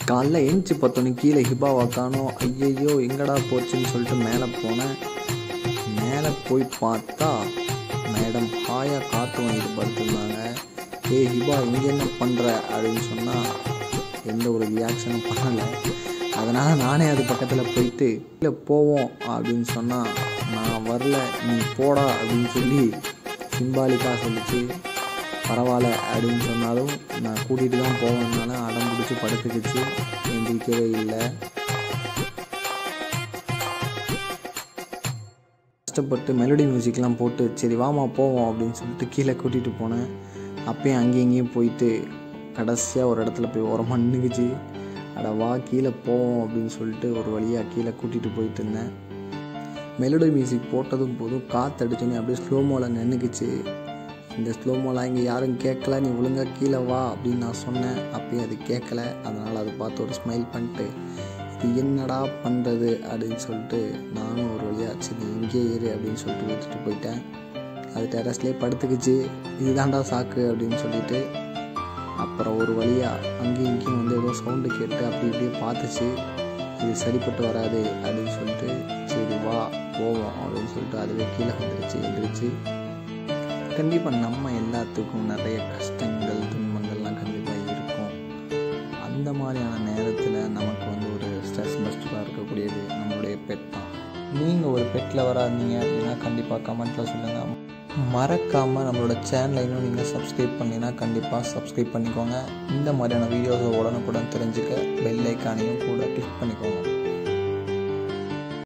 காலைல எழுந்துச்சி பார்த்தோன்னே கீழே ஹிபாவை காணோம் ஐயையோ எங்கடா போச்சுன்னு சொல்லிட்டு மேலே போனேன் மேலே போய் பார்த்தா மேடம் ஹாயாக காற்று வாங்கிட்டு படுத்துருந்தாங்க ஏய் ஹிபா இங்கே என்ன பண்ணுற அப்படின்னு சொன்னால் எந்த ஒரு ரியாக்ஷனும் பண்ணலை அதனால் நானே அது பக்கத்தில் போயிட்டு இல்லை போவோம் அப்படின்னு சொன்னால் நான் வரல நீ போடா அப்படின்னு சொல்லி சிம்பாலிக்காக சொல்லிச்சு பரவாயில்ல அப்படின்னு சொன்னாலும் நான் கூட்டிகிட்டு தான் போவேன்னால அடம் பிடிச்சி படுத்துக்கிச்சு எந்திரிக்கவே இல்லை கஷ்டப்பட்டு மெலடி மியூசிக்லாம் போட்டு சரி வாமா போவோம் அப்படின்னு சொல்லிட்டு கீழே கூட்டிகிட்டு போனேன் அப்பயும் அங்கேயும் இங்கேயும் போயிட்டு கடைசியாக ஒரு இடத்துல போய் ஓரமாக நின்றுக்குச்சு அட வா கீழே போவோம் அப்படின்னு சொல்லிட்டு ஒரு வழியாக கீழே கூட்டிகிட்டு போயிட்டு இருந்தேன் மெலடி மியூசிக் போட்டதும் போதும் காற்று அடிச்சோன்னே அப்படியே ஸ்லோமோவில் நின்றுக்குச்சு இந்த ஸ்லோமோலாம் இங்கே யாரும் கேட்கல நீ ஒழுங்காக கீழே வா அப்படின்னு நான் சொன்னேன் அப்பயும் அது கேட்கல அதனால் அதை பார்த்து ஒரு ஸ்மைல் பண்ணிட்டு இது என்னடா பண்ணுறது அப்படின்னு சொல்லிட்டு நானும் ஒரு வழியாக சரி இங்கே ஏறு அப்படின்னு சொல்லிட்டு விட்டுட்டு போயிட்டேன் அது டெரஸ்லேயே படுத்துக்குச்சு இதுதான்டா சாக்கு அப்படின்னு சொல்லிட்டு அப்புறம் ஒரு வழியாக அங்கேயும் இங்கேயும் வந்து ஏதோ சவுண்டு கேட்டு அப்படி இப்படியே பார்த்துச்சு இது சரிப்பட்டு வராது அப்படின்னு சொல்லிட்டு சரி வா போவோம் அப்படின்னு சொல்லிட்டு அதுவே கீழே வந்துருச்சு எந்திரிச்சு கண்டிப்பாக நம்ம எல்லாத்துக்கும் நிறைய கஷ்டங்கள் துன்பங்கள்லாம் கண்டிப்பாக இருக்கும் அந்த மாதிரியான நேரத்தில் நமக்கு வந்து ஒரு ஸ்ட்ரெஸ் பஸ்டராக இருக்கக்கூடியது நம்மளுடைய பெட் தான் நீங்கள் ஒரு பெட்டில் வராதீங்க அப்படின்னா கண்டிப்பாக கமெண்ட்டில் சொல்லுங்கள் மறக்காமல் நம்மளோட சேனலை இன்னும் நீங்கள் சப்ஸ்கிரைப் பண்ணினா கண்டிப்பாக சப்ஸ்கிரைப் பண்ணிக்கோங்க இந்த மாதிரியான வீடியோஸை உடனுக்குடன் தெரிஞ்சுக்க பெல் ஐக்கானையும் கூட கிளிக் பண்ணிக்கோங்க